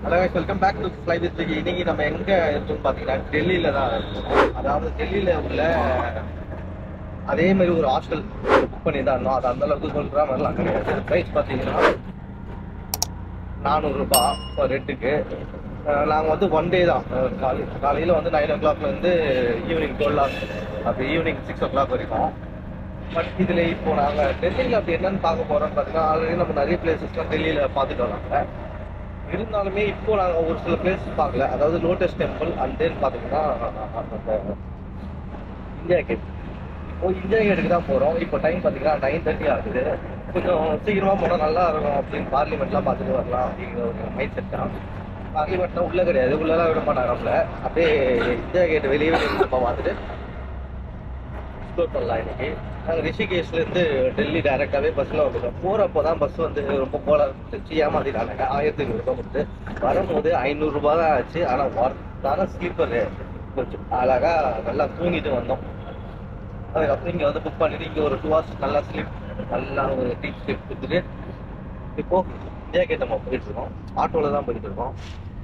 hello welcome back to fly with Vicky இன்னைக்கு நம்ம எங்க இருக்கோம்னு பாத்தீங்கன்னா டெல்லியில தான் இருக்கோம் அதாவது டெல்லியில உள்ள அதே மாதிரி ஒரு ஹாஸ்டல் புக் பண்ணி தான் இருந்தோம் அது அந்த அளவுக்கு சொல்ற மாதிரிலாம் கிடையாது ப்ரைஸ் பாத்தீங்கன்னா நானூறு ரூபாய் ரெட்டுக்கு நாங்கள் வந்து ஒன் டே தான் காலை காலையில் வந்து நைன் ஓ கிளாக்லேருந்து ஈவினிங் டுவெல் ஹவர்ஸ் அப்படி ஈவினிங் சிக்ஸ் ஓ கிளாக் வரைக்கும் பட் இதில் இப்போ நாங்கள் டெல்லியில் அப்படி என்னன்னு பார்க்க போகிறோம்னு பார்த்தீங்கன்னா ஆல்ரெடி நம்ம நிறைய பிளேசஸ்லாம் டெல்லியில் பார்த்துட்டு வராங்க இருந்தாலுமே இப்போ நாங்கள் ஒரு சில பிளேஸ் பார்க்கல அதாவது லோட்டஸ் டெம்பிள் அண்ட் தென் பார்த்தீங்கன்னா அந்த இந்தியா கேட் இப்போ இந்தியா கேட்டுக்கு தான் போகிறோம் இப்போ டைம் பார்த்தீங்கன்னா நைன் தேர்ட்டி ஆகுது கொஞ்சம் சீக்கிரமாக போனால் நல்லா இருக்கும் அப்படின்னு பார்லிமெண்ட்லாம் பார்த்துட்டு வரலாம் அப்படிங்கிற ஒரு மைண்ட் செட் தான் பார்லிமெண்ட்லாம் உள்ளே கிடையாது உள்ளெல்லாம் விட மாட்டாங்க நம்மள அப்படியே இந்தியா கேட் வெளியே வெளியே நம்ம பார்த்துட்டு எக்ஸ்ப்ளோர் பண்ணலாம் இன்னைக்கு நாங்கள் ரிஷிகேஷ்லேருந்து டெல்லி டேரெக்டாகவே பஸ்ஸில் வந்துட்டோம் போகிறப்போ தான் பஸ் வந்து ரொம்ப போல இருந்துச்சு ஏமாத்திட்டாங்க ஆயிரத்தி ஐநூறுரூபா கொடுத்து வரும்போது ஐநூறுரூபா தான் ஆச்சு ஆனால் ஒர்த்தான ஸ்லீப்பரு கொஞ்சம் அழகாக நல்லா தூங்கிட்டு வந்தோம் அதுக்கப்புறம் இங்கே வந்து புக் பண்ணிட்டு இங்கே ஒரு டூ ஹவர்ஸ் நல்லா ஸ்லீப் நல்லா ஒரு டீப் ஸ்லீப் கொடுத்துட்டு இப்போ இந்தியா கேட் நம்ம போயிட்டு இருக்கோம் ஆட்டோவில் தான் போயிட்டு இருக்கோம்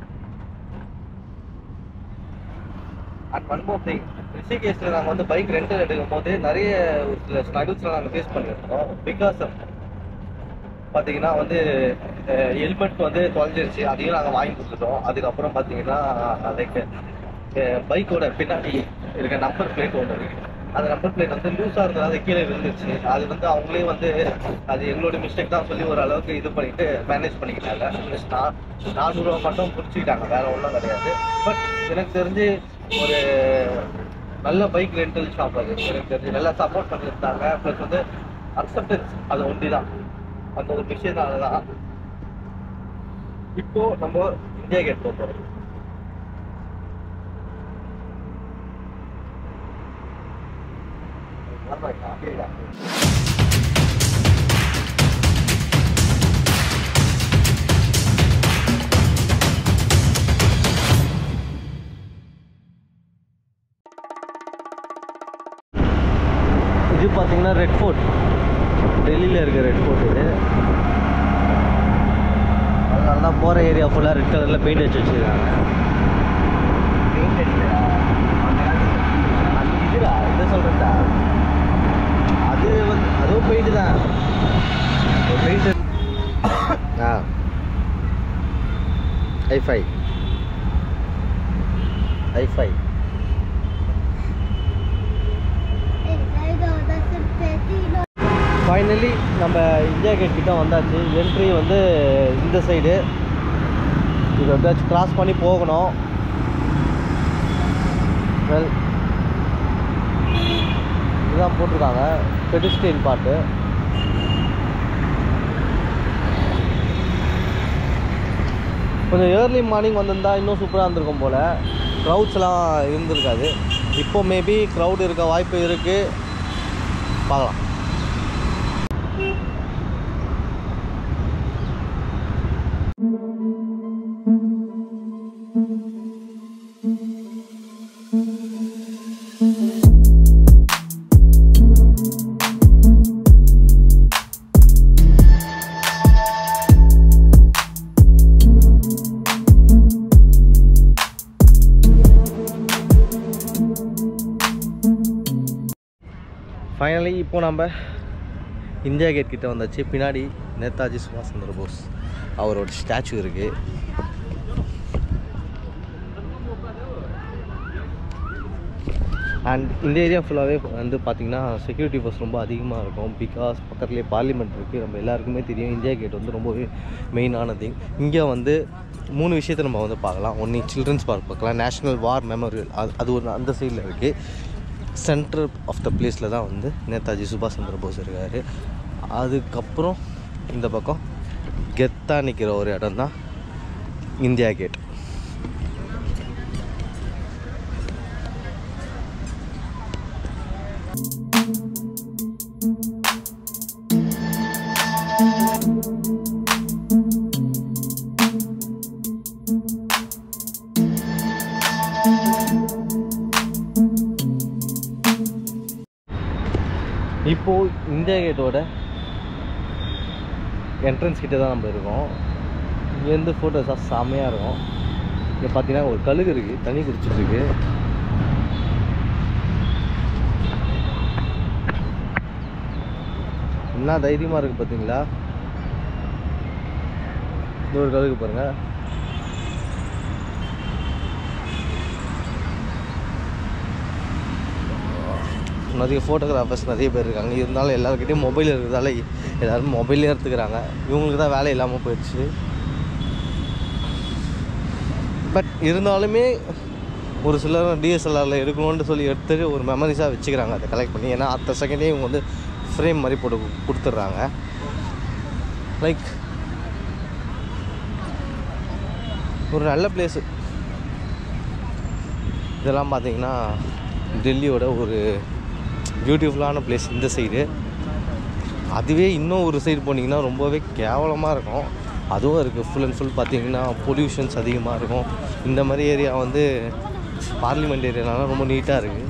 அண்ட் ஒன் மோர் திங் ரிஷிகேஷில் நாங்கள் வந்து பைக் ரெண்டல் எடுக்கும் போது நிறைய ஒரு சில ஸ்ட்ரகிள்ஸ்லாம் நாங்கள் ஃபேஸ் பண்ணியிருந்தோம் பிகாஸ் பார்த்தீங்கன்னா வந்து ஹெல்மெட் வந்து தொலைஞ்சிருச்சு அதையும் நாங்கள் வாங்கி கொடுத்துட்டோம் அதுக்கப்புறம் பார்த்தீங்கன்னா லைக் பைக்கோட பின்னாடி இருக்க நம்பர் பிளேட் ஒன்று இருக்கு அந்த நம்பர் பிளேட் வந்து லூஸாக இருந்தது கீழே விழுந்துருச்சு அது வந்து அவங்களே வந்து அது எங்களோட மிஸ்டேக் தான் சொல்லி ஒரு அளவுக்கு இது பண்ணிட்டு மேனேஜ் பண்ணிக்கிட்டாங்க Just நான் நானூறுரூவா மட்டும் பிடிச்சிக்கிட்டாங்க வேற ஒன்றும் கிடையாது பட் எனக்கு தெரிஞ்சு ஒரு நல்ல பைக் ரெண்டல் ஷாப் அது எனக்கு தெரிஞ்சு நல்லா சப்போர்ட் பண்ணியிருந்தாங்க ப்ளஸ் வந்து அக்செப்டன்ஸ் அது ஒண்டி தான் அந்த ஒரு விஷயத்தால தான் இப்போ நம்ம இந்தியா கேட் போக போகிறோம் இது பார்த்தீங்கன்னா ரெட் ஃபோர்ட் டெல்லியில் இருக்க ரெட் ஃபோர்ட் இது அதனால தான் போகிற ஏரியா ஃபுல்லாக ரெட் கலரில் பெயிண்ட் அடிச்சு வச்சுருக்காங்க பெயிண்ட் அடிக்கிறா அது இதுடா இதை சொல்கிறேன்டா அது வந்து அதுவும் பெயிண்ட் தான் பெயிண்ட் ஆ ஐஃபை ஐஃபை ஃபைனலி நம்ம இந்தியா கேட் கிட்ட வந்தாச்சு என்ட்ரி வந்து இந்த சைடு இது வந்து கிராஸ் பண்ணி போகணும் வெல் இதுதான் போட்டிருக்காங்க பெடிஸ்ட்ரியன் பாட்டு கொஞ்சம் ஏர்லி மார்னிங் வந்திருந்தா இன்னும் சூப்பராக இருந்திருக்கும் போல் க்ரௌட்ஸ்லாம் இருந்திருக்காது இப்போ மேபி க்ரௌட் இருக்க வாய்ப்பு இருக்குது பார்க்கலாம் ஃபைனலி இப்போ நம்ம இந்தியா கேட் கிட்ட வந்தாச்சு பின்னாடி நேதாஜி சுபாஷ் சந்திர போஸ் அவரோட ஸ்டாச்சு இருக்குது அண்ட் இந்த ஏரியா ஃபுல்லாகவே வந்து பார்த்திங்கன்னா செக்யூரிட்டி ஃபோர்ஸ் ரொம்ப அதிகமாக இருக்கும் பிகாஸ் பக்கத்துலேயே பார்லிமெண்ட் இருக்குது நம்ம எல்லாருக்குமே தெரியும் இந்தியா கேட் வந்து ரொம்பவே மெயினான திங் இங்கே வந்து மூணு விஷயத்தை நம்ம வந்து பார்க்கலாம் ஒன்று சில்ட்ரன்ஸ் பார்க் பார்க்கலாம் நேஷ்னல் வார் மெமோரியல் அது அது ஒரு அந்த சைடில் இருக்குது சென்டர் ஆஃப் த பிளேஸில் தான் வந்து நேதாஜி சுபாஷ் சந்திர போஸ் இருக்கார் அதுக்கப்புறம் இந்த பக்கம் கெத்தாக நிற்கிற ஒரு இடம் தான் இந்தியா கேட் இப்போது இந்தியா கேட்டோட என்ட்ரன்ஸ் கிட்ட தான் நம்ம இருக்கோம் இங்கேருந்து ஃபோட்டோஸாக செம்மையாக இருக்கும் இங்கே பார்த்தீங்கன்னா ஒரு கழுகு இருக்குது தண்ணி குடிச்சிட்டு இருக்கு என்ன தைரியமாக இருக்குது பார்த்தீங்களா இந்த ஒரு கழுகு பாருங்க நிறைய ஃபோட்டோகிராஃபர்ஸ் நிறைய பேர் இருக்காங்க இருந்தாலும் எல்லாருக்கிட்டையும் மொபைல் இருக்கிறதால எல்லாரும் மொபைலே எடுத்துக்கிறாங்க இவங்களுக்கு தான் வேலை இல்லாமல் போயிடுச்சு பட் இருந்தாலுமே ஒரு சிலர் டிஎஸ்எல்ஆரில் எடுக்கணும்னு சொல்லி எடுத்துட்டு ஒரு மெமரிஸாக வச்சுக்கிறாங்க அதை கலெக்ட் பண்ணி ஏன்னா அடுத்த செகண்டே இவங்க வந்து ஃப்ரேம் மாதிரி போட்டு கு- கொடுத்துட்றாங்க லைக் ஒரு நல்ல பிளேஸு இதெல்லாம் பார்த்தீங்கன்னா டெல்லியோட ஒரு பியூட்டிஃபுல்லான பிளேஸ் இந்த சைடு அதுவே இன்னும் ஒரு சைடு போனீங்கன்னா ரொம்பவே கேவலமாக இருக்கும் அதுவும் இருக்குது ஃபுல் அண்ட் ஃபுல் பார்த்தீங்கன்னா பொல்யூஷன்ஸ் அதிகமாக இருக்கும் இந்த மாதிரி ஏரியா வந்து பார்லிமெண்ட் ஏரியாலாம் ரொம்ப நீட்டாக இருக்குது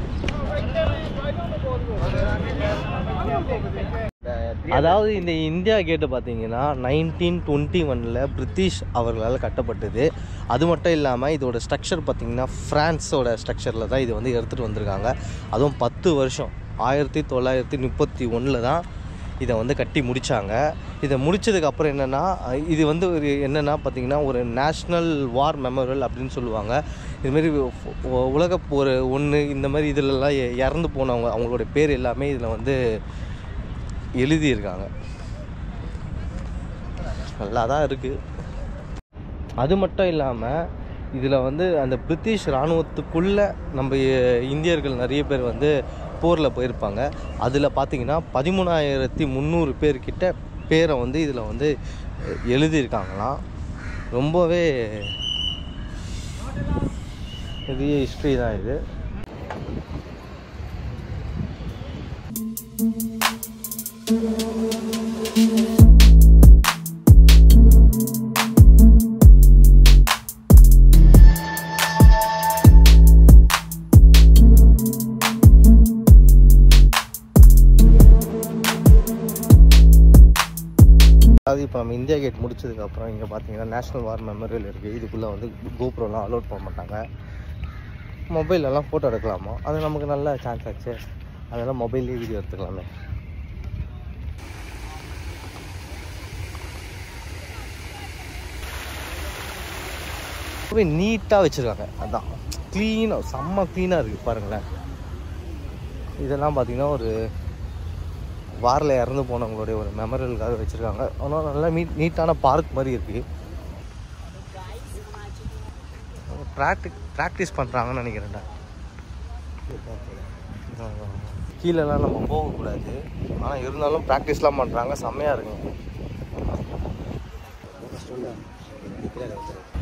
அதாவது இந்த இந்தியா கேட்டு பார்த்தீங்கன்னா நைன்டீன் டுவெண்ட்டி ஒனில் பிரிட்டிஷ் அவர்களால் கட்டப்பட்டது அது மட்டும் இல்லாமல் இதோட ஸ்ட்ரக்சர் பார்த்தீங்கன்னா ஃப்ரான்ஸோட ஸ்ட்ரக்சரில் தான் இது வந்து எடுத்துகிட்டு வந்திருக்காங்க அதுவும் பத்து வருஷம் ஆயிரத்தி தொள்ளாயிரத்தி முப்பத்தி ஒன்றில் தான் இதை வந்து கட்டி முடித்தாங்க இதை முடிச்சதுக்கு அப்புறம் என்னென்னா இது வந்து ஒரு என்னென்னா பார்த்தீங்கன்னா ஒரு நேஷ்னல் வார் மெமோரியல் அப்படின்னு சொல்லுவாங்க இதுமாரி உலக போர் ஒன்று இந்த மாதிரி இதிலெல்லாம் இ- இறந்து போனவங்க அவங்களோட பேர் எல்லாமே இதில் வந்து எழுதியிருக்காங்க நல்லா தான் இருக்குது அது மட்டும் இல்லாமல் இதில் வந்து அந்த பிரிட்டிஷ் இராணுவத்துக்குள்ளே நம்ம இ- இந்தியர்கள் நிறைய பேர் வந்து போரில் போயிருப்பாங்க அதில் பார்த்தீங்கன்னா பதிமூணாயிரத்தி முந்நூறு பேர்கிட்ட பேரை வந்து இதில் வந்து எழுதியிருக்காங்களாம் ரொம்பவே பெரிய ஹிஸ்ட்ரி தான் இது அதாவது இப்போ நம்ம இந்தியா கேட் முடிச்சதுக்கப்புறம் இங்கே பார்த்தீங்கன்னா நேஷ்னல் வார் மெமோரியல் இருக்குது இதுக்குள்ளே வந்து கோப்ரோலாம் அலோட் பண்ண மாட்டாங்க மொபைல்லலாம் ஃபோட்டோ எடுக்கலாமா அது நமக்கு நல்ல சான்ஸ் ஆச்சு அதெல்லாம் மொபைல்லேயே வீடியோ எடுத்துக்கலாமே ரொம்பவே நீட்டாக வச்சுருக்காங்க அதான் க்ளீனாக செம்ம க்ளீனாக இருக்குது பாருங்களேன் இதெல்லாம் பார்த்தீங்கன்னா ஒரு வாரில் இறந்து போனவங்களுடைய ஒரு மெமரியலுக்காக வச்சுருக்காங்க ஆனால் நல்லா நீட் நீட்டான பார்க் மாதிரி இருக்குது ப்ராக்டிக் ப்ராக்டிஸ் பண்ணுறாங்கன்னு நினைக்கிறேன்டா கீழெல்லாம் நம்ம போகக்கூடாது ஆனால் இருந்தாலும் ப்ராக்டிஸ்லாம் பண்ணுறாங்க செம்மையாக இருக்குங்க